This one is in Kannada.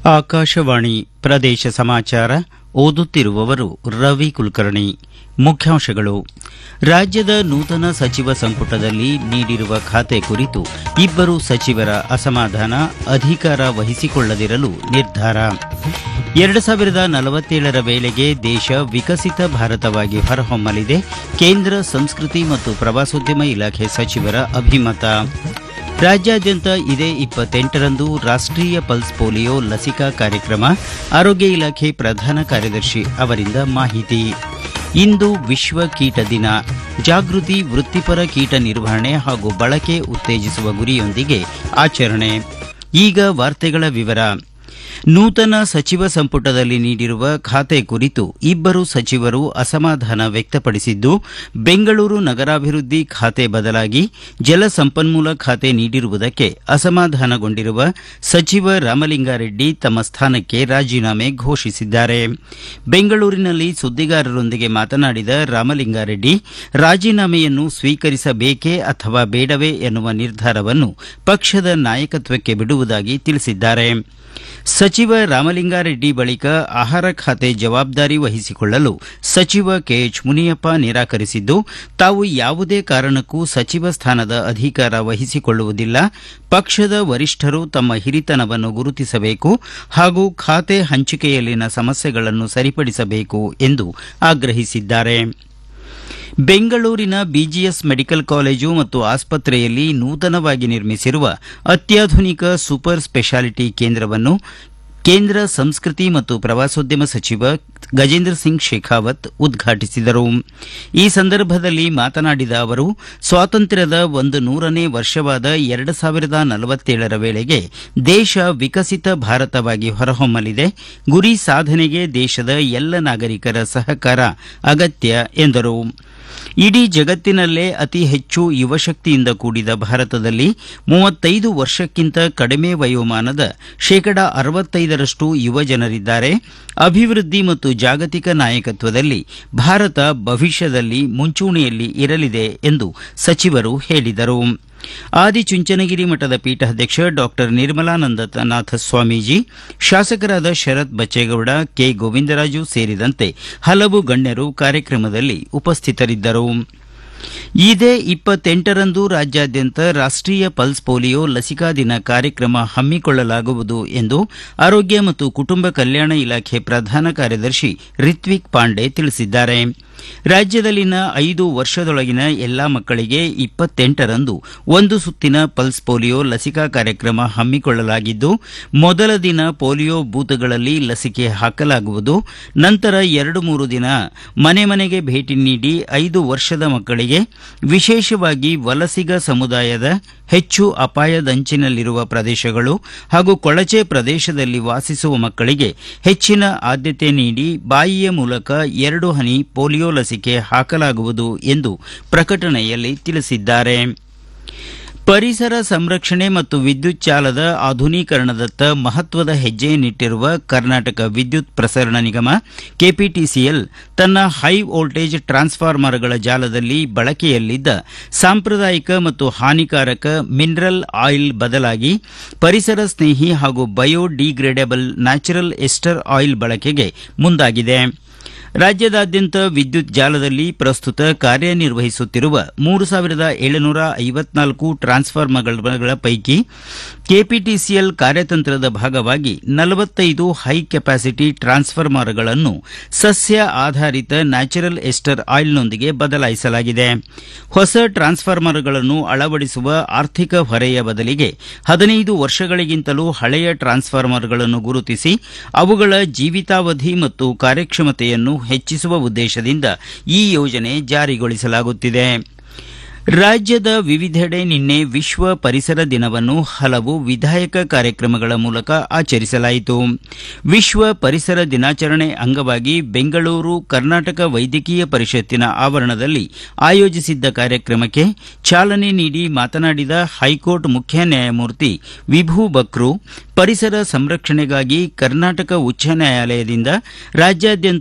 ಆಕಾಶವಾಣಿ ಪ್ರದೇಶ ಸಮಾಚಾರ ಓದುತ್ತಿರುವವರು ರವಿ ಕುಲಕರ್ಣಿ ಮುಖ್ಯಾಂಶಗಳು ರಾಜ್ಯದ ನೂತನ ಸಚಿವ ಸಂಪುಟದಲ್ಲಿ ನೀಡಿರುವ ಖಾತೆ ಕುರಿತು ಇಬ್ಬರು ಸಚಿವರ ಅಸಮಾಧಾನ ಅಧಿಕಾರ ವಹಿಸಿಕೊಳ್ಳದಿರಲು ನಿರ್ಧಾರ ಎರಡು ಸಾವಿರದ ನಲವತ್ತೇಳರ ವೇಳೆಗೆ ದೇಶ ವಿಕಸಿತ ಭಾರತವಾಗಿ ಹೊರಹೊಮ್ಮಲಿದೆ ಕೇಂದ್ರ ಸಂಸ್ಕೃತಿ ಮತ್ತು ಪ್ರವಾಸೋದ್ಯಮ ಇಲಾಖೆ ಸಚಿವರ ಅಭಿಮತ ರಾಜ್ಯಾದ್ಯಂತ ಇದೇ ಇಪ್ಪತ್ತೆಂಟರಂದು ರಾಷ್ಟೀಯ ಪಲ್ಸ್ ಪೋಲಿಯೋ ಲಸಿಕಾ ಕಾರ್ಯಕ್ರಮ ಆರೋಗ್ಯ ಇಲಾಖೆ ಪ್ರಧಾನ ಕಾರ್ಯದರ್ಶಿ ಅವರಿಂದ ಮಾಹಿತಿ ಇಂದು ವಿಶ್ವ ಕೀಟ ದಿನ ಜಾಗೃತಿ ವೃತ್ತಿಪರ ಕೀಟ ನಿರ್ವಹಣೆ ಹಾಗೂ ಬಳಕೆ ಉತ್ತೇಜಿಸುವ ಗುರಿಯೊಂದಿಗೆ ಆಚರಣೆ ಈಗ ವಾರ್ತೆಗಳ ವಿವರ ನೂತನ ಸಚಿವ ಸಂಪುಟದಲ್ಲಿ ನೀಡಿರುವ ಖಾತೆ ಕುರಿತು ಇಬ್ಬರು ಸಚಿವರು ಅಸಮಾಧಾನ ವ್ಯಕ್ತಪಡಿಸಿದ್ದು ಬೆಂಗಳೂರು ನಗರಾಭಿವೃದ್ಧಿ ಖಾತೆ ಬದಲಾಗಿ ಜಲಸಂಪನ್ಮೂಲ ಖಾತೆ ನೀಡಿರುವುದಕ್ಕೆ ಅಸಮಾಧಾನಗೊಂಡಿರುವ ಸಚಿವ ರಾಮಲಿಂಗಾರೆಡ್ಡಿ ತಮ್ಮ ಸ್ಥಾನಕ್ಕೆ ರಾಜೀನಾಮೆ ಘೋಷಿಸಿದ್ದಾರೆ ಬೆಂಗಳೂರಿನಲ್ಲಿ ಸುದ್ದಿಗಾರರೊಂದಿಗೆ ಮಾತನಾಡಿದ ರಾಮಲಿಂಗಾರೆಡ್ಡಿ ರಾಜೀನಾಮೆಯನ್ನು ಸ್ವೀಕರಿಸಬೇಕೇ ಅಥವಾ ಬೇಡವೇ ಎನ್ನುವ ನಿರ್ಧಾರವನ್ನು ಪಕ್ಷದ ನಾಯಕತ್ವಕ್ಕೆ ಬಿಡುವುದಾಗಿ ತಿಳಿಸಿದ್ದಾರೆ ಸಚಿವ ರಾಮಲಿಂಗಾರೆಡ್ಡಿ ಬಳಿಕ ಆಹಾರ ಖಾತೆ ಜವಾಬ್ದಾರಿ ವಹಿಸಿಕೊಳ್ಳಲು ಸಚಿವ ಕೆಎಚ್ ಮುನಿಯಪ್ಪ ನಿರಾಕರಿಸಿದ್ದು ತಾವು ಯಾವುದೇ ಕಾರಣಕ್ಕೂ ಸಚಿವ ಸ್ಥಾನದ ಅಧಿಕಾರ ವಹಿಸಿಕೊಳ್ಳುವುದಿಲ್ಲ ಪಕ್ಷದ ವರಿಷ್ಠರು ತಮ್ಮ ಹಿರಿತನವನ್ನು ಗುರುತಿಸಬೇಕು ಹಾಗೂ ಖಾತೆ ಹಂಚಿಕೆಯಲ್ಲಿನ ಸಮಸ್ಯೆಗಳನ್ನು ಸರಿಪಡಿಸಬೇಕು ಎಂದು ಆಗ್ರಹಿಸಿದ್ದಾರೆ ಬೆಂಗಳೂರಿನ ಬಿಜಿಎಸ್ ಮೆಡಿಕಲ್ ಕಾಲೇಜು ಮತ್ತು ಆಸ್ಪತ್ರೆಯಲ್ಲಿ ನೂತನವಾಗಿ ನಿರ್ಮಿಸಿರುವ ಅತ್ಯಾಧುನಿಕ ಸೂಪರ್ ಸ್ಪೆಷಾಲಿಟಿ ಕೇಂದ್ರವನ್ನು ಕೇಂದ್ರ ಸಂಸ್ಕೃತಿ ಮತ್ತು ಪ್ರವಾಸೋದ್ಯಮ ಸಚಿವ ಗಜೇಂದ್ರ ಸಿಂಗ್ ಶೇಖಾವತ್ ಉದ್ಘಾಟಿಸಿದರು ಈ ಸಂದರ್ಭದಲ್ಲಿ ಮಾತನಾಡಿದ ಅವರು ಸ್ವಾತಂತ್ರ್ಯದ ಒಂದು ನೂರನೇ ವರ್ಷವಾದ ಎರಡು ಸಾವಿರದ ನಲವತ್ತೇಳರ ವೇಳೆಗೆ ದೇಶ ವಿಕಸಿತ ಭಾರತವಾಗಿ ಹೊರಹೊಮ್ಮಲಿದೆ ಗುರಿ ಸಾಧನೆಗೆ ದೇಶದ ಎಲ್ಲ ನಾಗರಿಕರ ಸಹಕಾರ ಅಗತ್ಯ ಎಂದರು ಇಡೀ ಜಗತ್ತಿನಲ್ಲೇ ಅತಿ ಹೆಚ್ಚು ಯುವಶಕ್ತಿಯಿಂದ ಕೂಡಿದ ಭಾರತದಲ್ಲಿ ಮೂವತ್ತೈದು ವರ್ಷಕ್ಕಿಂತ ಕಡಿಮೆ ವಯೋಮಾನದ ಶೇಕಡಾ ಅರವತ್ತೈದರಷ್ಟು ಯುವ ಜನರಿದ್ದಾರೆ ಅಭಿವೃದ್ಧಿ ಮತ್ತು ಜಾಗತಿಕ ನಾಯಕತ್ವದಲ್ಲಿ ಭಾರತ ಭವಿಷ್ಯದಲ್ಲಿ ಮುಂಚೂಣಿಯಲ್ಲಿ ಇರಲಿದೆ ಎಂದು ಸಚಿವರು ಹೇಳಿದರು ಆದಿಚುಂಚನಗಿರಿ ಮಠದ ಪೀಠಾಧ್ಯಕ್ಷ ಡಾಕ್ಟರ್ ನಿರ್ಮಲಾನಂದನಾಥ ಸ್ವಾಮೀಜಿ ಶಾಸಕರಾದ ಶರತ್ ಬಚ್ಚೇಗೌಡ ಕೆ ಗೋವಿಂದರಾಜು ಸೇರಿದಂತೆ ಹಲವು ಗಣ್ಯರು ಕಾರ್ಯಕ್ರಮದಲ್ಲಿ ಉಪಸ್ಥಿತರಿದ್ದರು ಇದೇ ಇಪ್ಪತ್ತೆಂಟರಂದು ರಾಜ್ಯಾದ್ಯಂತ ರಾಷ್ಟೀಯ ಪಲ್ಸ್ ಪೋಲಿಯೋ ಲಸಿಕಾ ದಿನ ಕಾರ್ಯಕ್ರಮ ಹಮ್ಮಿಕೊಳ್ಳಲಾಗುವುದು ಎಂದು ಆರೋಗ್ಯ ಮತ್ತು ಕುಟುಂಬ ಕಲ್ಯಾಣ ಇಲಾಖೆ ಪ್ರಧಾನ ಕಾರ್ಯದರ್ಶಿ ರಿತ್ವಿಕ್ ಪಾಂಡೆ ತಿಳಿಸಿದ್ದಾರೆ ರಾಜ್ಯದಲ್ಲಿನ ಐದು ವರ್ಷದೊಳಗಿನ ಎಲ್ಲಾ ಮಕ್ಕಳಿಗೆ ಇಪ್ಪತ್ತೆಂಟರಂದು ಒಂದು ಸುತ್ತಿನ ಪಲ್ಸ್ ಪೋಲಿಯೋ ಲಸಿಕಾ ಕಾರ್ಯಕ್ರಮ ಹಮ್ಮಿಕೊಳ್ಳಲಾಗಿದ್ದು ಮೊದಲ ದಿನ ಪೋಲಿಯೋ ಬೂತ್ಗಳಲ್ಲಿ ಲಸಿಕೆ ಹಾಕಲಾಗುವುದು ನಂತರ ಎರಡು ಮೂರು ದಿನ ಮನೆ ಮನೆಗೆ ಭೇಟಿ ನೀಡಿ ಐದು ವರ್ಷದ ಮಕ್ಕಳಿಗೆ ವಿಶೇಷವಾಗಿ ವಲಸಿಗ ಸಮುದಾಯದ ಹೆಚ್ಚು ಅಪಾಯದಂಚಿನಲ್ಲಿರುವ ಪ್ರದೇಶಗಳು ಹಾಗೂ ಕೊಳಚೆ ಪ್ರದೇಶದಲ್ಲಿ ವಾಸಿಸುವ ಮಕ್ಕಳಿಗೆ ಹೆಚ್ಚಿನ ಆದ್ಯತೆ ನೀಡಿ ಬಾಯಿಯ ಮೂಲಕ ಎರಡು ಹನಿ ಪೋಲಿಯೋ ಲಸಿಕೆ ಹಾಕಲಾಗುವುದು ಎಂದು ಪ್ರಕಟಣೆಯಲ್ಲಿ ತಿಳಿಸಿದ್ದಾರೆ ಪರಿಸರ ಸಂರಕ್ಷಣೆ ಮತ್ತು ವಿದ್ಯುತ್ ಜಾಲದ ಆಧುನೀಕರಣದತ್ತ ಮಹತ್ವದ ಹೆಜ್ಜೆಯನ್ನಿಟ್ಟಿರುವ ಕರ್ನಾಟಕ ವಿದ್ಯುತ್ ಪ್ರಸರಣ ನಿಗಮ ಕೆಪಿಟಿಸಿಎಲ್ ತನ್ನ ಹೈ ವೋಲ್ಟೇಜ್ ಟ್ರಾನ್ಸ್ಫಾರ್ಮರ್ಗಳ ಜಾಲದಲ್ಲಿ ಬಳಕೆಯಲ್ಲಿದ್ದ ಸಾಂಪ್ರದಾಯಿಕ ಮತ್ತು ಹಾನಿಕಾರಕ ಮಿನರಲ್ ಆಯಿಲ್ ಬದಲಾಗಿ ಪರಿಸರ ಸ್ನೇಹಿ ಹಾಗೂ ಬಯೋಡಿಗ್ರೇಡೇಬಲ್ ನ್ಯಾಚುರಲ್ ಎಸ್ಟರ್ ಆಯಿಲ್ ಬಳಕೆಗೆ ಮುಂದಾಗಿದೆ ರಾಜ್ಯದಾದ್ಯಂತ ವಿದ್ಯುತ್ ಜಾಲದಲ್ಲಿ ಪ್ರಸ್ತುತ ಕಾರ್ಯನಿರ್ವಹಿಸುತ್ತಿರುವ ಮೂರು ಸಾವಿರದ ಏಳುನೂರ ಐವತ್ನಾಲ್ಕು ಟ್ರಾನ್ಸ್ಫಾರ್ಮರ್ಗಳ ಪೈಕಿ ಕೆಪಿಟಿಸಿಎಲ್ ಕಾರ್ಯತಂತ್ರದ ಭಾಗವಾಗಿ ನಲವತ್ತೈದು ಹೈ ಕೆಪಾಸಿಟಿ ಟ್ರಾನ್ಸ್ಫಾರ್ಮರ್ಗಳನ್ನು ಸಸ್ಯ ಆಧಾರಿತ ನ್ಯಾಚುರಲ್ ಎಸ್ಟರ್ ಆಯಿಲ್ನೊಂದಿಗೆ ಬದಲಾಯಿಸಲಾಗಿದೆ ಹೊಸ ಟ್ರಾನ್ಸ್ಫಾರ್ಮರ್ಗಳನ್ನು ಅಳವಡಿಸುವ ಆರ್ಥಿಕ ಹೊರೆಯ ಬದಲಿಗೆ ಹದಿನೈದು ವರ್ಷಗಳಿಗಿಂತಲೂ ಹಳೆಯ ಟ್ರಾನ್ಸ್ಫಾರ್ಮರ್ಗಳನ್ನು ಗುರುತಿಸಿ ಅವುಗಳ ಜೀವಿತಾವಧಿ ಮತ್ತು ಕಾರ್ಯಕ್ಷಮತೆಯನ್ನು ಹೆಚ್ಚಿಸುವ ಉದ್ದೇಶದಿಂದ ಈ ಯೋಜನೆ ಜಾರಿಗೊಳಿಸಲಾಗುತ್ತಿದೆ ರಾಜ್ಯದ ವಿವಿಧೆಡೆ ನಿನ್ನೆ ವಿಶ್ವ ಪರಿಸರ ದಿನವನ್ನು ಹಲವು ವಿಧಾಯಕ ಕಾರ್ಯಕ್ರಮಗಳ ಮೂಲಕ ಆಚರಿಸಲಾಯಿತು ವಿಶ್ವ ಪರಿಸರ ದಿನಾಚರಣೆ ಅಂಗವಾಗಿ ಬೆಂಗಳೂರು ಕರ್ನಾಟಕ ವೈದ್ಯಕೀಯ ಪರಿಷತ್ತಿನ ಆವರಣದಲ್ಲಿ ಆಯೋಜಿಸಿದ್ದ ಕಾರ್ಯಕ್ರಮಕ್ಕೆ ಚಾಲನೆ ನೀಡಿ ಮಾತನಾಡಿದ ಹೈಕೋರ್ಟ್ ಮುಖ್ಯ ನ್ಯಾಯಮೂರ್ತಿ ವಿಭು ಬಕ್ರು ಪರಿಸರ ಸಂರಕ್ಷಣೆಗಾಗಿ ಕರ್ನಾಟಕ ಉಚ್ಚ ನ್ಯಾಯಾಲಯದಿಂದ ರಾಜ್ಯಾದ್ಯಂತ